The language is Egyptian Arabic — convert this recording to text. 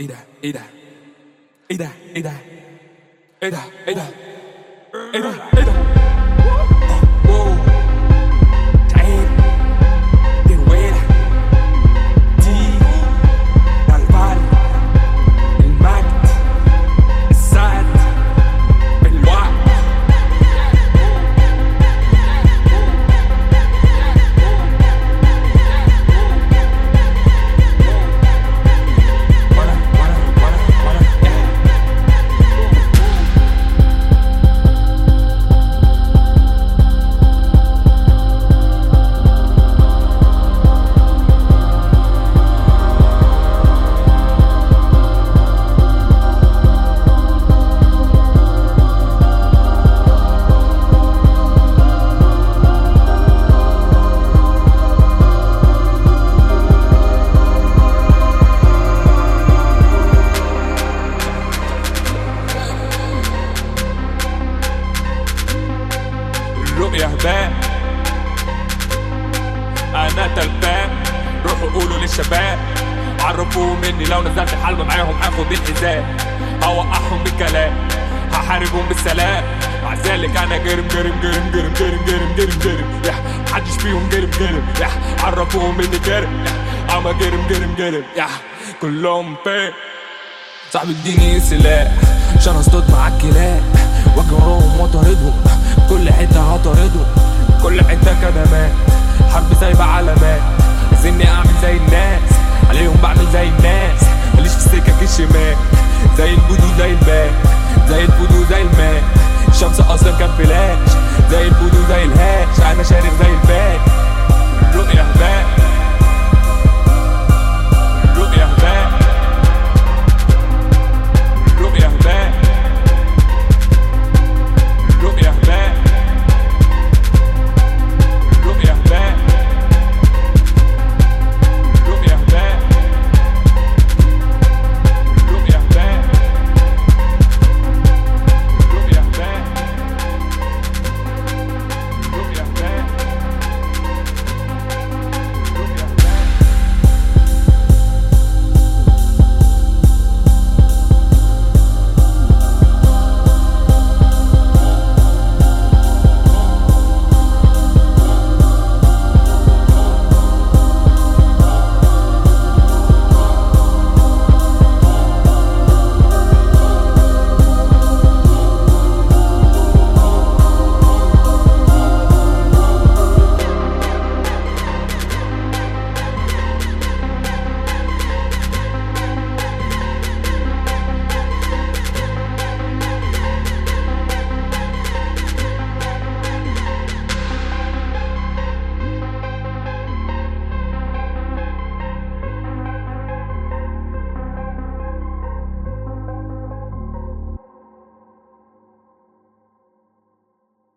ايه ده ايه ده ايه ده ايه ده ايه ده ايه ده ايه ده ايه ده واو تعال ترويلة دي البال المجد السعد الوعد ولا ولا ولا ولا الرؤية هباء أنا تلبان روحوا قولوا للشباب عرفوا مني لو نزلت الحلبة معاهم هاخد الحذاء هوقعهم بالكلام هحاربهم بالسلام مع ذلك انا جرم جرم جرم جرم جرم جرم جرم جرم يا محدش فيهم جرم جرم يا عرفوهم اني جرم يا اما جرم جرم جرم يا كلهم فين صاحبي اديني سلاح عشان اصطاد معاك كلاب واجي وراهم واطاردهم كل حته هطاردهم كل حته كدمات حرب سايبه علامات عايزيني اعمل زي الناس عليهم بعمل زي الناس ماليش في السكك الشمال زي البودو زي الماء زي البودو زي الماء الشمس اصلا كان فلاش زي البودو زي الهاش انا شارب زي